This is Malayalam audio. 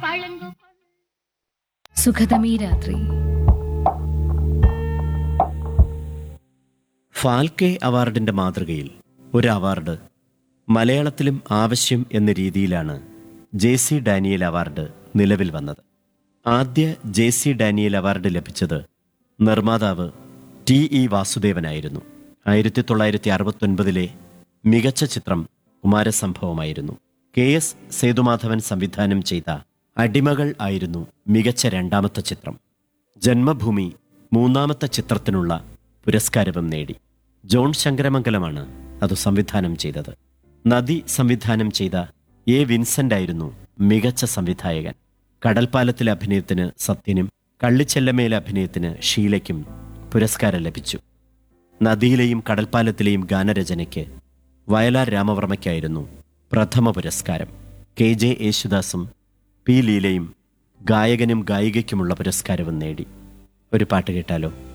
പളുങ്കു സുഖതമീ രാത്രി ഫാൽക്കെ അവാർഡിന്റെ മാതൃകയിൽ ഒരു അവാർഡ് മലയാളത്തിലും ആവശ്യം എന്ന രീതിയിലാണ് ജെ സി ഡാനിയൽ അവാർഡ് നിലവിൽ വന്നത് ആദ്യ ജെ സി ഡാനിയൽ അവാർഡ് ലഭിച്ചത് നിർമ്മാതാവ് ടി ഇ വാസുദേവനായിരുന്നു ആയിരത്തി തൊള്ളായിരത്തി അറുപത്തൊൻപതിലെ മികച്ച ചിത്രം കുമാരസംഭവമായിരുന്നു കെ എസ് സേതുമാധവൻ സംവിധാനം ചെയ്ത അടിമകൾ ആയിരുന്നു മികച്ച രണ്ടാമത്തെ ചിത്രം ജന്മഭൂമി മൂന്നാമത്തെ ചിത്രത്തിനുള്ള പുരസ്കാരവും നേടി ജോൺ ശങ്കരമംഗലമാണ് അത് സംവിധാനം ചെയ്തത് നദി സംവിധാനം ചെയ്ത എ വിൻസെന്റ് ആയിരുന്നു മികച്ച സംവിധായകൻ കടൽപ്പാലത്തിലെ അഭിനയത്തിന് സത്യനും കള്ളിച്ചെല്ലമേലെ അഭിനയത്തിന് ഷീലയ്ക്കും പുരസ്കാരം ലഭിച്ചു നദിയിലെയും കടൽപ്പാലത്തിലെയും ഗാനരചനയ്ക്ക് വയലാർ രാമവർമ്മയ്ക്കായിരുന്നു പ്രഥമ പുരസ്കാരം കെ ജെ യേശുദാസും പി ലീലയും ഗായകനും ഗായികയ്ക്കുമുള്ള പുരസ്കാരവും നേടി ഒരു പാട്ട് കേട്ടാലോ